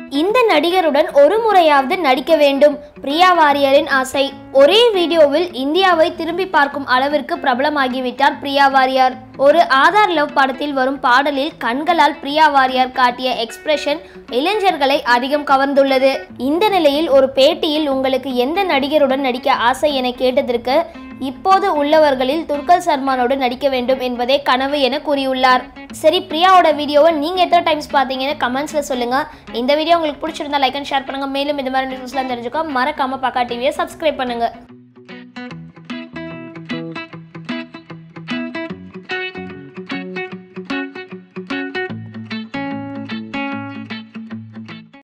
இந்த நடிகருடன் ஒரு முறையாவது நடிக்க வேண்டும் பிரியா வாரியரின் ஆசை ஒரே வீடியோவில் இந்தியாவை திரும்பி பார்க்கும் அளவிற்கு பிரபலமாகிவிட்டார் பிரியா வாரியார் ஒரு ஆதார் லவ் படத்தில் வரும் பாடலில் கண்களால் பிரியா வாரியார் காட்டிய எக்ஸ்பிரஷன் இளைஞர்களை அதிகம் கவர்ந்துள்ளது இந்த நிலையில் ஒரு பேட்டியில் உங்களுக்கு எந்த நடிகருடன் நடிக்க ஆசை என கேட்டதற்கு இப்போது உள்ளவர்களில் துர்கல் சல்மானோடு நடிக்க வேண்டும் என்பதே கனவு என கூறியுள்ளார் சரி பிரியாவோட வீடியோவை நீங்கள் எத்தனை டைம்ஸ் பார்த்தீங்கன்னு கமெண்ட்ஸில் சொல்லுங்கள் இந்த வீடியோ உங்களுக்கு பிடிச்சிருந்தா லைக் அண்ட் ஷேர் பண்ணுங்கள் மேலும் இந்த மாதிரி நியூஸ்லாம் தெரிஞ்சுக்க மறக்காமல் பக்கா டிவியை சப்ஸ்கிரைப் பண்ணுங்கள்